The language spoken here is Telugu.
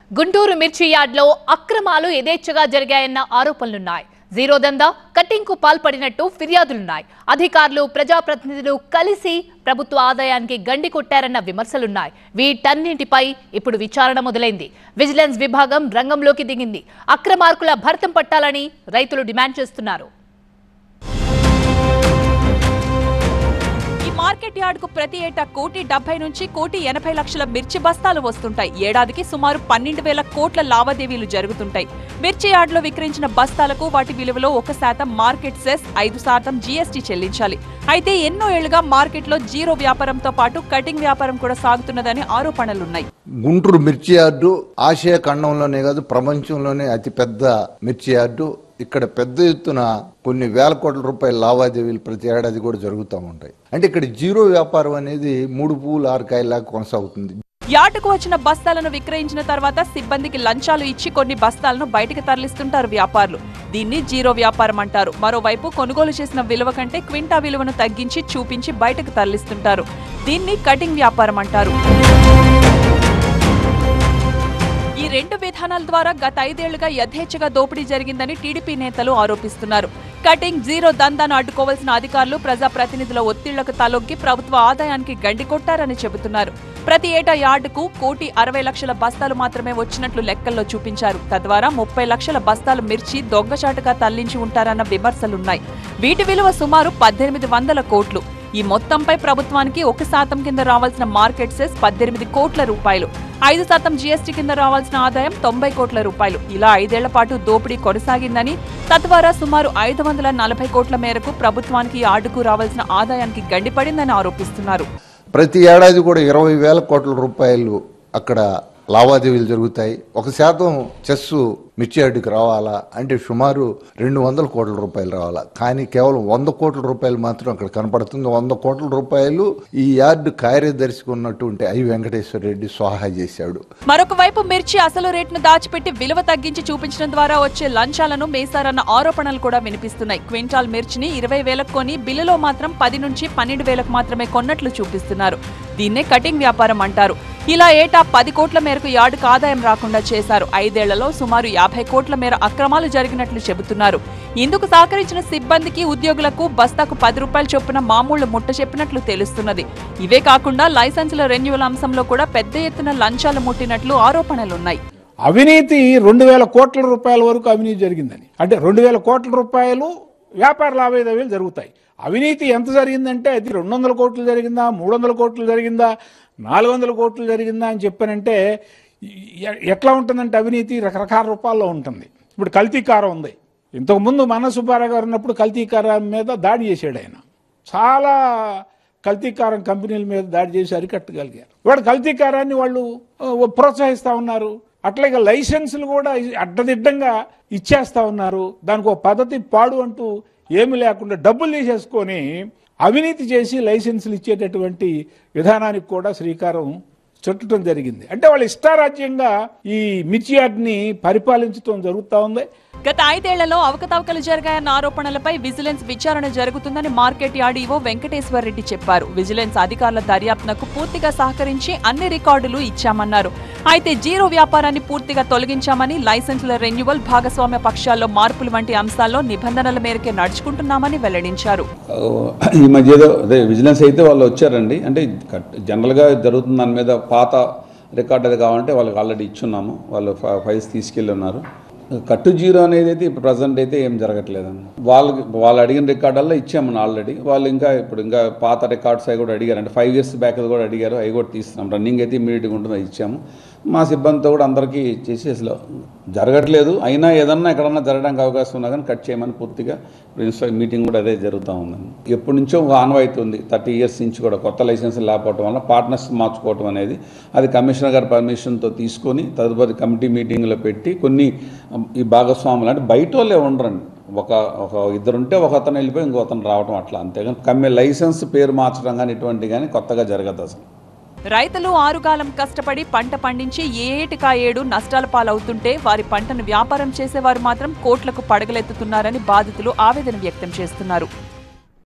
గుంటూరు మిర్చి యార్డ్లో అక్రమాలు యథేచ్ఛగా జరిగాయన్న ఆరోపణలున్నాయి జీరో దందా కట్టింగ్కు పాల్పడినట్టు ఫిర్యాదులున్నాయి అధికారులు ప్రజాప్రతినిధులు కలిసి ప్రభుత్వ ఆదాయానికి గండి కొట్టారన్న విమర్శలున్నాయి వీటన్నింటిపై ఇప్పుడు విచారణ మొదలైంది విజిలెన్స్ విభాగం రంగంలోకి దిగింది అక్రమార్కుల భర్తం పట్టాలని రైతులు డిమాండ్ చేస్తున్నారు ఈ మార్కెట్ యార్డ్ కు ప్రతి ఏటా కోటి డెబ్బై నుంచి కోటి ఎనభై లక్షల మిర్చి బస్తాలు వస్తుంటాయి ఏడాదికి సుమారు పన్నెండు వేల కోట్ల లావాదేవీలు జరుగుతుంటాయి మిర్చి యార్డ్ లో విక్రయించిన బస్తాలకు వాటి విలువలో ఒక శాతం మార్కెట్ సెస్ ఐదు శాతం జీఎస్టీ చెల్లించాలి అయితే ఎన్నో ఏళ్లుగా మార్కెట్ లో జీరో వ్యాపారంతో పాటు కటింగ్ వ్యాపారం కూడా సాగుతున్నదని ఆరోపణలున్నాయి గుంటూరు మిర్చి యార్డు ఆసియా ఖండంలోనే కాదు ప్రపంచంలోనే అతిపెద్ద మిర్చి యార్డు ఇక్కడ పెద్ద ఎత్తున కొన్ని వేల కోట్ల రూపాయల లావాదేవీలు ప్రతి ఏడాది కూడా జరుగుతూ ఉంటాయి అంటే ఇక్కడ జీరో వ్యాపారం అనేది మూడు పువ్వులు ఆరు కాయలాగా కొనసాగుతుంది యార్డుకు వచ్చిన బస్తాలను విక్రయించిన తర్వాత సిబ్బందికి లంచాలు ఇచ్చి కొన్ని బస్తాలను బయటకు తరలిస్తుంటారు వ్యాపారులు దీన్ని జీరో వ్యాపారం అంటారు మరోవైపు కొనుగోలు చేసిన విలువ కంటే క్వింటా విలువను తగ్గించి చూపించి బయటకు తరలిస్తుంటారు దీన్ని కటింగ్ వ్యాపారం అంటారు ఈ రెండు విధానాల ద్వారా గత ఐదేళ్లుగా యథేచ్ఛగా దోపిడీ జరిగిందని టీడీపీ నేతలు ఆరోపిస్తున్నారు కటింగ్ జీరో దందాను అడ్డుకోవాల్సిన అధికారులు ప్రజాప్రతినిధుల ఒత్తిళ్లకు తలొగ్గి ప్రభుత్వ ఆదాయానికి గండి కొట్టారని చెబుతున్నారు ప్రతి ఏటా యార్డుకు కోటి అరవై లక్షల బస్తాలు మాత్రమే వచ్చినట్లు లెక్కల్లో చూపించారు తద్వారా ముప్పై లక్షల బస్తాలు మిర్చి దొంగచాటుగా తరలించి ఉంటారన్న విమర్శలున్నాయి వీటి విలువ సుమారు పద్దెనిమిది వందల కోట్లు ఈ మొత్తంపై ప్రభుత్వానికి ఒక శాతం కింద రావాల్సిన మార్కెట్ సెస్ పద్దెనిమిది కోట్ల రూపాయలు ఐదు శాతం జీఎస్టీ కింద రావాల్సిన ఆదాయం తొంభై కోట్ల రూపాయలు ఇలా ఐదేళ్ల పాటు దోపిడీ కొనసాగిందని తద్వారా సుమారు ఐదు వందల నలభై కోట్ల మేరకు ప్రభుత్వానికి ఆడుకు రావాల్సిన ఆదాయానికి గండిపడిందని ఆరోపిస్తున్నారు ప్రతి ఏడాది కూడా ఇరవై వేల కోట్ల రూపాయలు అక్కడ లావాదేవీలు జరుగుతాయి ఒక శాతం చెస్సు మిర్చి యార్డుకి రావాలా అంటే సుమారు రెండు వందల కోట్ల రూపాయలు రావాలా కానీ కేవలం వంద కోట్ల రూపాయలు మాత్రం అక్కడ కనపడుతుంది వంద కోట్ల రూపాయలు ఈ యార్డు కార్యదర్శికి ఉన్నటువంటి ఐ వెంకటేశ్వర రెడ్డి స్వాహా చేశాడు మరొక వైపు మిర్చి అసలు రేటును దాచిపెట్టి విలువ తగ్గించి చూపించడం ద్వారా వచ్చే లంచాలను మేసారన్న ఆరోపణలు కూడా వినిపిస్తున్నాయి క్వింటాల్ మిర్చిని ఇరవై వేలకు కొని బిల్లులో మాత్రం పది నుంచి పన్నెండు వేలకు మాత్రమే కొన్నట్లు చూపిస్తున్నారు దీన్నే కటింగ్ వ్యాపారం అంటారు ఇలా ఏటా పది కోట్ల మేరకు యార్డుకు ఆదాయం రాకుండా చేశారు ఐదేళ్లలో సుమారు యాభై కోట్ల మేర అక్రమాలు జరిగినట్లు చెబుతున్నారు ఇందుకు సహకరించిన సిబ్బందికి ఉద్యోగులకు బస్తాకు పది రూపాయల చొప్పున మామూళ్లు ముట్ట చెప్పినట్లు తెలుస్తున్నది ఇవే కాకుండా లైసెన్సుల రెన్యువల్ అంశంలో కూడా పెద్ద ఎత్తున లంచాలు ముట్టినట్లు ఆరోపణలున్నాయి అవినీతి రెండు వేల కోట్ల రూపాయల వరకు అవినీతి జరిగిందని అంటే రెండు వేల కోట్ల రూపాయలు వ్యాపార లావాదేవీలు జరుగుతాయి అవినీతి ఎంత జరిగిందంటే అది రెండు వందల కోట్లు జరిగిందా మూడు వందల కోట్లు జరిగిందా నాలుగు వందల కోట్లు జరిగిందా అని చెప్పానంటే ఎ- ఎట్లా ఉంటుందంటే అవినీతి రకరకాల రూపాల్లో ఉంటుంది ఇప్పుడు కల్తీ కారం ఉంది ఇంతకుముందు మన సుబ్బారావు గారు ఉన్నప్పుడు కల్తీ కారం మీద దాడి చేశాడు ఆయన చాలా కల్తీకారం కంపెనీల మీద దాడి చేసి అరికట్టగలిగారు వాడు కల్తీకారాన్ని వాళ్ళు ఆ, ప్రోత్సహిస్తా ఉన్నారు అట్లాగే లైసెన్సులు కూడా ఇ- అడ్డదిడ్డంగా ఇచ్చేస్తా ఉన్నారు దానికి ఒక పద్ధతి పాడు అంటూ ఏమి లేకుండా డబ్బులు తీసేసుకొని అవినీతి చేసి లైసెన్సులు ఇచ్చేటటువంటి విధానానికి కూడా శ్రీకారం చుట్టడం జరిగింది అంటే వాళ్ళు ఇష్టారాజ్యంగా ఈ మిర్చి యార్డ్ని పరిపాలించడం జరుగుతూ ఉంది గత ఐదేళ్లలో అవకతవకలు జరిగాయన్న ఆరోపణలపై విజిలెన్స్ విచారణ జరుగుతుందని market yard EO Venkateswar Reddy చెప్పారు విజిలెన్స్ అధికారుల దర్యాప్తునకు పూర్తిగా సహకరించి అన్ని రికార్డులు ఇచ్చామన్నారు అయితే జీరో వ్యాపారాన్ని పూర్తిగా తొలగించామని లైసెన్సుల రెన్యువల్ భాగస్వామ్య పక్షాల్లో మార్పులు వంటి అంశాల్లో నిబంధనల మేరకే నడుచుకుంటున్నామని వెల్లడించారు ఈ మధ్య ఏదో అదే విజిలెన్స్ అయితే వాళ్ళు వచ్చారండి అంటే కట్- జనరల్గా జరుగుతున్న దాని మీద పాత రికార్డ్ అది కావాలంటే వాళ్ళకి ఆల్రెడీ ఇచ్చున్నాము వాళ్ళు ఫ- ఫైల్స్ తీసుకెళ్ళి ఉన్నారు కట్టు జీరో అనేది అయితే ఇప్పుడు ప్రజెంట్ అయితే ఏం జరగట్లేదండి వాళ్ళకి వాళ్ళు అడిగిన రికార్డల్లో ఇచ్చాము ఆల్రెడీ వాళ్ళు ఇంకా ఇప్పుడు ఇంకా పాత రికార్డ్స్ అవి కూడా అడిగారు అంటే ఫైవ్ ఇయర్స్ బ్యాక్ కూడా అడిగారు అవి కూడా తీస్తున్నాం రన్నింగ్ అయితే ఇమీడియట్గా ఉంటుంది అది ఇచ్చాము మా సిబ్బందితో కూడా అందరికీ చేసి అసలు జరగట్లేదు అయినా ఏదన్నా ఎక్కడన్నా జరగడానికి అవకాశం ఉన్నా కానీ కట్ చేయమని పూర్తిగా ప్రిన్సిపల్ మీటింగ్ కూడా అదే జరుగుతూ ఉందండి ఎప్పటి నుంచో ఒక ఆనవాయితీ ఉంది థర్టీ ఇయర్స్ నుంచి కూడా కొత్త లైసెన్స్ లేకపోవడం వల్ల పార్ట్నర్స్ మార్చుకోవటం అనేది అది కమిషనర్ గారి పర్మిషన్తో తీసుకొని తదుపరి కమిటీ మీటింగ్లో పెట్టి కొన్ని um, ఈ భాగస్వాములు అంటే బయట వాళ్ళే ఉండరండి ఒక ఒక ఇద్దరు ఉంటే ఒక అతను వెళ్ళిపోయి ఇంకో అతను రావడం అట్లా అంతేగాని కమ్మే లైసెన్స్ పేరు మార్చడం కానీ ఇటువంటి కానీ కొత్తగా జరగదు అసలు రైతులు ఆరుగాలం కష్టపడి పంట పండించి ఏ ఏటికా ఏడు నష్టాల పాలవుతుంటే వారి పంటను వ్యాపారం చేసేవారు మాత్రం కోట్లకు పడగలెత్తుతున్నారని బాధితులు ఆవేదన వ్యక్తం చేస్తున్నారు